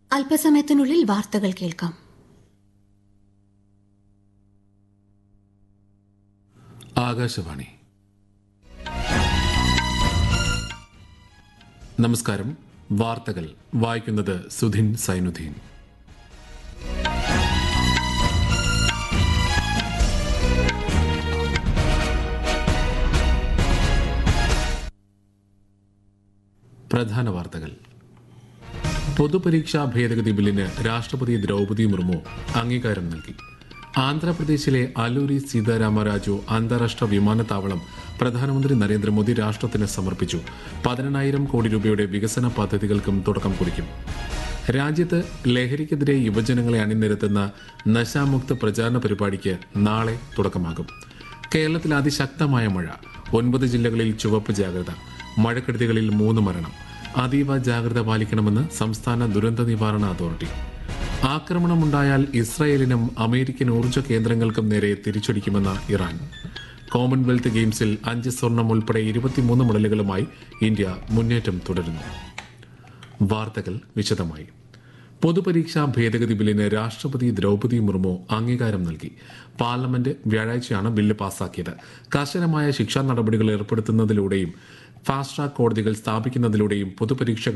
അല്പസമയത്തിനുള്ളിൽ വാർത്തകൾ കേൾക്കാം ആകാശവാണി നമസ്കാരം വാർത്തകൾ വായിക്കുന്നത് സുധിൻ സൈനുദ്ദീൻ പ്രധാന വാർത്തകൾ പൊതുപരീക്ഷാ ഭേദഗതി ബില്ലിന് രാഷ്ട്രപതി ദ്രൗപദി മുർമു അംഗീകാരം നൽകി ആന്ധ്രാപ്രദേശിലെ അലൂരി സീതാരാമരാജു അന്താരാഷ്ട്ര വിമാനത്താവളം പ്രധാനമന്ത്രി നരേന്ദ്രമോദി രാഷ്ട്രത്തിന് സമർപ്പിച്ചു പതിനെണ്ണായിരം കോടി രൂപയുടെ വികസന പദ്ധതികൾക്കും തുടക്കം കുറിക്കും രാജ്യത്ത് ലഹരിക്കെതിരെ യുവജനങ്ങളെ അണിനിരത്തുന്ന നശാമുക്ത പ്രചാരണ പരിപാടിക്ക് നാളെ തുടക്കമാകും കേരളത്തിൽ അതിശക്തമായ മഴ ഒൻപത് ജില്ലകളിൽ ചുവപ്പ് ജാഗ്രത മഴക്കെടുതികളിൽ മൂന്ന് മരണം അതീവ ജാഗ്രത പാലിക്കണമെന്ന് സംസ്ഥാന ദുരന്ത നിവാരണ അതോറിറ്റി ആക്രമണമുണ്ടായാൽ ഇസ്രായേലിനും അമേരിക്കൻ ഊർജ്ജ കേന്ദ്രങ്ങൾക്കും നേരെ തിരിച്ചടിക്കുമെന്ന ഇറാൻ കോമൺവെൽത്ത് ഗെയിംസിൽ അഞ്ച് സ്വർണം ഉൾപ്പെടെ ഇരുപത്തിമൂന്ന് മെഡലുകളുമായി ഇന്ത്യ മുന്നേറ്റം തുടരുന്നു വാർത്തകൾ വിശദമായി പൊതുപരീക്ഷാ ഭേദഗതി ബില്ലിന് രാഷ്ട്രപതി ദ്രൗപദി മുർമു അംഗീകാരം നൽകി പാർലമെന്റ് വ്യാഴാഴ്ചയാണ് ബില്ല് പാസാക്കിയത് കർശനമായ ശിക്ഷാ നടപടികൾ ഏർപ്പെടുത്തുന്നതിലൂടെയും ഫാസ്റ്റ് ട്രാക്ക് കോടതികൾ സ്ഥാപിക്കുന്നതിലൂടെയും പൊതുപരീക്ഷകൾ